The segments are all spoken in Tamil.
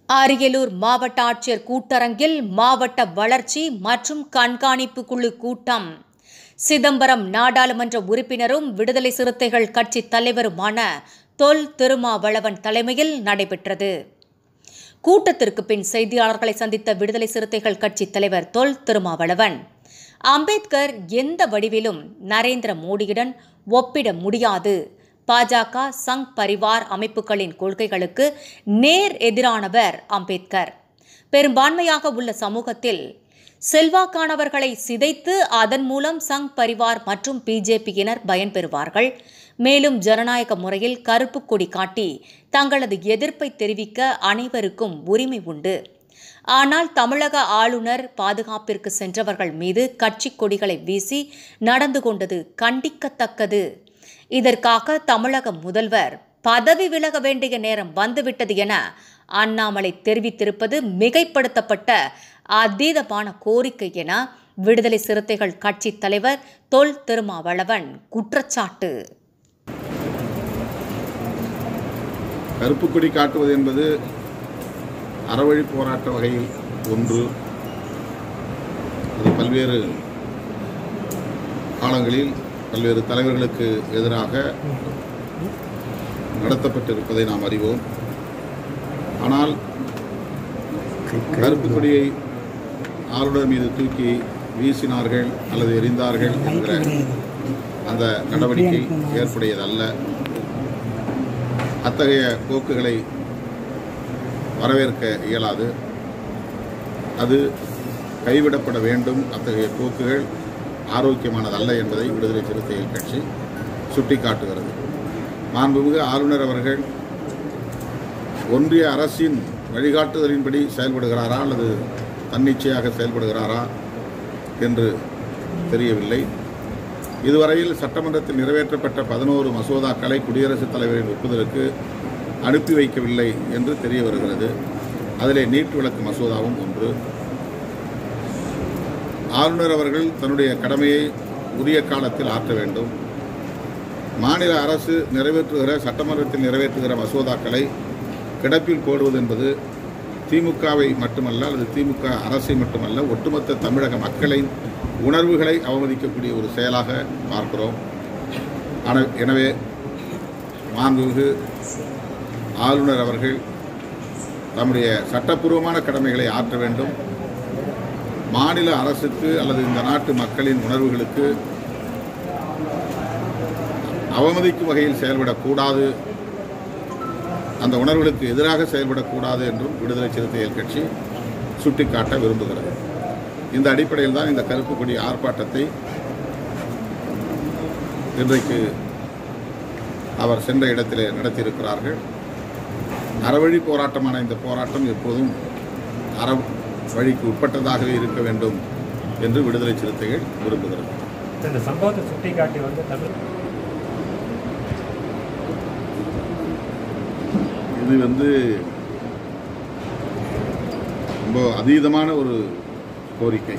அரியலூர் மாவட்ட ஆட்சியர் கூட்டரங்கில் மாவட்ட வளர்ச்சி மற்றும் கண்காணிப்பு குழு கூட்டம் சிதம்பரம் நாடாளுமன்ற உறுப்பினரும் விடுதலை சிறுத்தைகள் கட்சி தலைவருமான தொல் திருமாவளவன் தலைமையில் நடைபெற்றது கூட்டத்திற்கு பின் செய்தியாளர்களை சந்தித்த விடுதலை சிறுத்தைகள் கட்சி தலைவர் தொல் திருமாவளவன் அம்பேத்கர் எந்த வடிவிலும் நரேந்திர மோடியுடன் ஒப்பிட முடியாது பாஜக சங் பரிவார் அமைப்புகளின் கொள்கைகளுக்கு நேர் எதிரானவர் அம்பேத்கர் பெரும்பான்மையாக உள்ள சமூகத்தில் செல்வாக்கானவர்களை சிதைத்து அதன் மூலம் சங் பரிவார் மற்றும் பிஜேபியினர் பயன்பெறுவார்கள் மேலும் ஜனநாயக முறையில் கருப்பு கொடி காட்டி தங்களது எதிர்ப்பை தெரிவிக்க அனைவருக்கும் உரிமை உண்டு ஆனால் தமிழக ஆளுநர் பாதுகாப்பிற்கு சென்றவர்கள் மீது கட்சி கொடிகளை வீசி நடந்து கொண்டது கண்டிக்கத்தக்கது இதற்காக தமிழக முதல்வர் பதவி விலக வேண்டிய நேரம் வந்துவிட்டது என அண்ணாமலை தெரிவித்திருப்பது மிகைப்படுத்தப்பட்ட அதீதமான கோரிக்கை என விடுதலை சிறுத்தைகள் கட்சி தலைவர் தொல் திருமாவளவன் குற்றச்சாட்டு கருப்பு கொடி காட்டுவது என்பது அறவழி போராட்ட வகையில் ஒன்று அது பல்வேறு காலங்களில் பல்வேறு தலைவர்களுக்கு எதிராக நடத்தப்பட்டிருப்பதை நாம் அறிவோம் ஆனால் கருப்பு கொடியை ஆளுநர் மீது தூக்கி வீசினார்கள் அல்லது எரிந்தார்கள் என்கிற அந்த நடவடிக்கை ஏற்புடையதல்ல அத்தகைய போக்குகளை வரவேற்க இயலாது அது கைவிடப்பட வேண்டும் அத்தகைய போக்குகள் ஆரோக்கியமானதல்ல என்பதை விடுதலை சிறுத்தைகள் கட்சி சுட்டிக்காட்டுகிறது மாண்புமிகு ஆளுநர் அவர்கள் ஒன்றிய அரசின் வழிகாட்டுதலின்படி செயல்படுகிறாரா அல்லது தன்னிச்சையாக செயல்படுகிறாரா என்று தெரியவில்லை இதுவரையில் சட்டமன்றத்தில் நிறைவேற்றப்பட்ட பதினோரு மசோதாக்களை குடியரசுத் தலைவரின் ஒப்புதலுக்கு அனுப்பி வைக்கவில்லை என்று தெரிய வருகிறது அதிலே நீட் விளக்கு மசோதாவும் ஒன்று ஆளுநர் அவர்கள் தன்னுடைய கடமையை உரிய காலத்தில் ஆற்ற வேண்டும் மாநில அரசு நிறைவேற்றுகிற சட்டமன்றத்தில் நிறைவேற்றுகிற மசோதாக்களை கிடப்பில் போடுவது என்பது திமுகவை மட்டுமல்ல அல்லது திமுக அரசை மட்டுமல்ல ஒட்டுமொத்த தமிழக மக்களின் உணர்வுகளை அவமதிக்கக்கூடிய ஒரு செயலாக பார்க்கிறோம் ஆன- எனவே மாண்புமிகு ஆளுநர் அவர்கள் தம்முடைய சட்டப்பூர்வமான கடமைகளை ஆற்ற வேண்டும் மாநில அரசுக்கு அல்லது இந்த நாட்டு மக்களின் உணர்வுகளுக்கு அவமதிக்கும் வகையில் செயல்படக்கூடாது அந்த உணர்வுகளுக்கு எதிராக செயல்படக்கூடாது என்றும் விடுதலை சிறுத்தைகள் கட்சி சுட்டிக்காட்ட விரும்புகிறது இந்த அடிப்படையில் தான் இந்த கருப்பு கொடி ஆர்ப்பாட்டத்தை இன்றைக்கு அவர் சென்ற இடத்திலே நடத்தியிருக்கிறார்கள் அறவழி போராட்டமான இந்த போராட்டம் எப்போதும் அற வழிக்கு உட்பட்டதாகவே இருக்க வேண்டும் என்று விடுதலை சிறுத்தைகள் விரும்புகிறது இந்த சம்பவத்தை சுட்டிக்காட்டி வந்து தமிழ் இது வந்து ரொம்ப அதீதமான ஒரு கோரிக்கை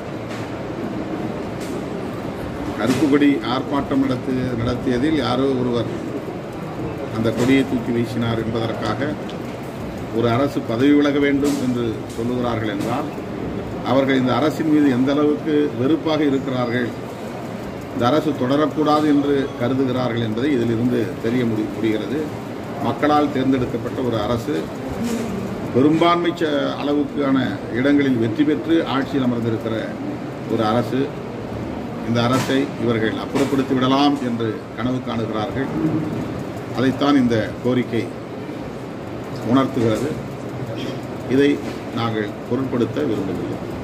கருப்பு கொடி ஆர்ப்பாட்டம் நடத்து நடத்தியதில் யாரோ ஒருவர் அந்த கொடியை தூக்கி வீசினார் என்பதற்காக ஒரு அரசு பதவி விலக வேண்டும் என்று சொல்லுகிறார்கள் என்றால் அவர்கள் இந்த அரசின் மீது எந்த அளவுக்கு வெறுப்பாக இருக்கிறார்கள் இந்த அரசு தொடரக்கூடாது என்று கருதுகிறார்கள் என்பதை இதிலிருந்து தெரிய முடி முடிகிறது மக்களால் தேர்ந்தெடுக்கப்பட்ட ஒரு அரசு பெரும்பான்மை ச- அளவுக்கான இடங்களில் வெற்றி பெற்று ஆட்சியில் அமர்ந்திருக்கிற ஒரு அரசு இந்த அரசை இவர்கள் அப்புறப்படுத்தி விடலாம் என்று கனவு காணுகிறார்கள் அதைத்தான் இந்த கோரிக்கை உணர்த்துகிறது இதை நாங்கள் பொருட்படுத்த விரும்பவில்லை